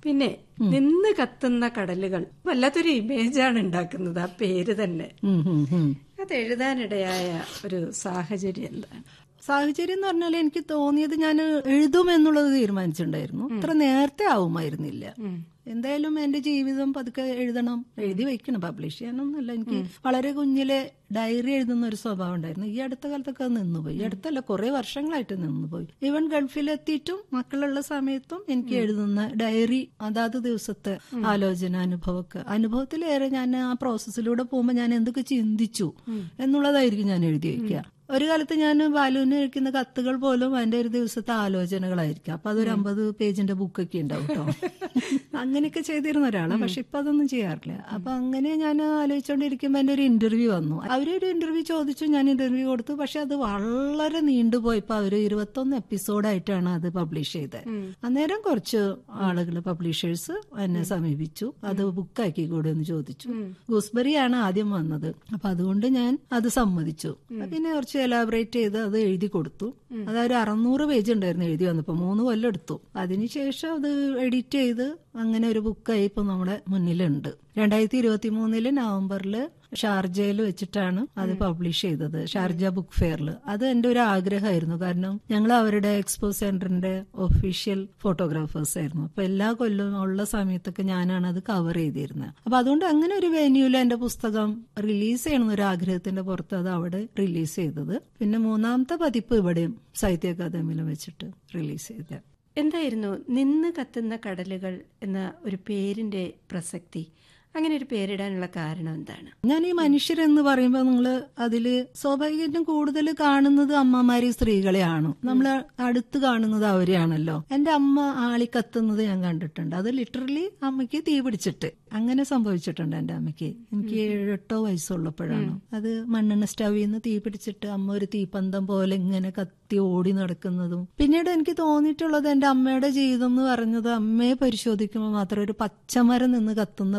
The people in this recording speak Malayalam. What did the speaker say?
പിന്നെ നിന്ന് കത്തുന്ന കടലുകൾ വല്ലാത്തൊരു ഇമേജാണ് ഉണ്ടാക്കുന്നത് ആ പേര് തന്നെ ഉം, ഉം, ഉം. അത് എഴുതാനിടയായ ഒരു സാഹചര്യം എന്താണ് സാഹചര്യം എന്ന് പറഞ്ഞാൽ എനിക്ക് തോന്നിയത് ഞാൻ എഴുതുമെന്നുള്ളത് തീരുമാനിച്ചിട്ടുണ്ടായിരുന്നു അത്ര നേരത്തെ ആവുമായിരുന്നില്ല എന്തായാലും എന്റെ ജീവിതം പതുക്കെ എഴുതണം എഴുതി വെക്കണം പബ്ലിഷ് ചെയ്യാനൊന്നുമല്ല എനിക്ക് വളരെ കുഞ്ഞിലെ ഡയറി എഴുതുന്ന ഒരു സ്വഭാവം ഉണ്ടായിരുന്നു ഈ അടുത്ത കാലത്തൊക്കെ അത് നിന്നുപോയി ഈ അടുത്തല്ല കുറെ വർഷങ്ങളായിട്ട് നിന്നുപോയി ഈവൻ ഗൾഫിലെത്തിയിട്ടും മക്കളുള്ള സമയത്തും എനിക്ക് എഴുതുന്ന ഡയറി അതാത് ദിവസത്തെ ആലോചന അനുഭവമൊക്കെ അനുഭവത്തിലേറെ ഞാൻ ആ പ്രോസസ്സിലൂടെ പോകുമ്പോൾ ഞാൻ എന്തൊക്കെ ചിന്തിച്ചു എന്നുള്ളതായിരിക്കും ഞാൻ എഴുതി വെക്കുക ഒരു കാലത്ത് ഞാൻ ബാലുവിന് അയക്കുന്ന കത്തുകൾ പോലും അതിന്റെ ഒരു ദിവസത്തെ ആലോചനകളായിരിക്കും അപ്പൊ അതൊരു അമ്പത് പേജിന്റെ ബുക്കൊക്കെ ഉണ്ടാവും കേട്ടോ അങ്ങനെയൊക്കെ ചെയ്തിരുന്ന ഒരാളാണ് പക്ഷെ ഇപ്പൊ അതൊന്നും ചെയ്യാറില്ല അപ്പൊ അങ്ങനെ ഞാൻ ആലോചിച്ചുകൊണ്ടിരിക്കുമ്പോ എന്റെ ഒരു ഇന്റർവ്യൂ വന്നു അവരൊരു ഇന്റർവ്യൂ ചോദിച്ചു ഞാൻ ഇന്റർവ്യൂ കൊടുത്തു പക്ഷെ അത് വളരെ നീണ്ടുപോയപ്പോ അവര് ഇരുപത്തൊന്ന് എപ്പിസോഡായിട്ടാണ് അത് പബ്ലിഷ് ചെയ്തത് അന്നേരം കുറച്ച് ആളുകൾ പബ്ലിഷേഴ്സ് എന്നെ സമീപിച്ചു അത് ബുക്കാക്കി കൂടെ എന്ന് ചോദിച്ചു ഗൂസ്ബറി ആണ് ആദ്യം വന്നത് അപ്പൊ അതുകൊണ്ട് ഞാൻ അത് സമ്മതിച്ചു പിന്നെ കുറച്ച് എലാബറേറ്റ് ചെയ്ത് അത് എഴുതി കൊടുത്തു അത് ഒരു അറുന്നൂറ് പേജ് ഉണ്ടായിരുന്നു എഴുതി വന്നപ്പോ മൂന്ന് കൊല്ലം എടുത്തു അതിനുശേഷം അത് എഡിറ്റ് ചെയ്ത് അങ്ങനെ ഒരു ബുക്കായി ഇപ്പൊ നമ്മുടെ മുന്നിലുണ്ട് രണ്ടായിരത്തി ഇരുപത്തി മൂന്നില് നവംബറില് ഷാർജയിൽ വെച്ചിട്ടാണ് അത് പബ്ലിഷ് ചെയ്തത് ഷാർജ ബുക്ക് ഫെയറിൽ അത് എന്റെ ഒരു ആഗ്രഹമായിരുന്നു കാരണം ഞങ്ങൾ അവരുടെ എക്സ്പോ സെന്ററിന്റെ ഒഫീഷ്യൽ ഫോട്ടോഗ്രാഫേഴ്സ് ആയിരുന്നു അപ്പൊ എല്ലാ കൊല്ലവും ഉള്ള സമയത്തൊക്കെ ഞാനാണ് അത് കവർ ചെയ്തിരുന്നത് അപ്പൊ അതുകൊണ്ട് അങ്ങനെ ഒരു വെന്യൂല് എന്റെ പുസ്തകം റിലീസ് ചെയ്യണമെന്ന് ഒരു ആഗ്രഹത്തിന്റെ പുറത്ത് അത് അവിടെ റിലീസ് ചെയ്തത് പിന്നെ മൂന്നാമത്തെ പതിപ്പ് ഇവിടെയും സാഹിത്യ അക്കാദമിയിലും വെച്ചിട്ട് റിലീസ് ചെയ്തത് എന്തായിരുന്നു നിന്ന് കത്തുന്ന കടലുകൾ എന്ന ഒരു പേരിന്റെ പ്രസക്തി അങ്ങനെ ഒരു പേരിടാനുള്ള കാരണം എന്താണ് ഞാൻ ഈ മനുഷ്യരെന്ന് പറയുമ്പോൾ നിങ്ങൾ അതില് സ്വാഭാവികമായിട്ടും കൂടുതൽ കാണുന്നത് അമ്മമാരി സ്ത്രീകളെയാണ് നമ്മൾ അടുത്ത് കാണുന്നത് അവരെയാണല്ലോ എന്റെ അമ്മ ആളി കത്തുന്നത് ഞാൻ കണ്ടിട്ടുണ്ട് അത് ലിറ്ററലി അമ്മയ്ക്ക് തീ പിടിച്ചിട്ട് അങ്ങനെ സംഭവിച്ചിട്ടുണ്ട് എന്റെ അമ്മയ്ക്ക് എനിക്ക് ഏഴെട്ടോ വയസ്സുള്ളപ്പോഴാണ് അത് മണ്ണെണ്ണ സ്റ്റവിൽ നിന്ന് തീ പിടിച്ചിട്ട് അമ്മ ഒരു തീപ്പന്തം പോലെ ഇങ്ങനെ കത്തി ഓടി നടക്കുന്നതും പിന്നീട് എനിക്ക് തോന്നിയിട്ടുള്ളത് എന്റെ അമ്മയുടെ ജീവിതം എന്ന് പറഞ്ഞത് അമ്മയെ പരിശോധിക്കുമ്പോൾ മാത്രം ഒരു പച്ചമരം നിന്ന് കത്തുന്ന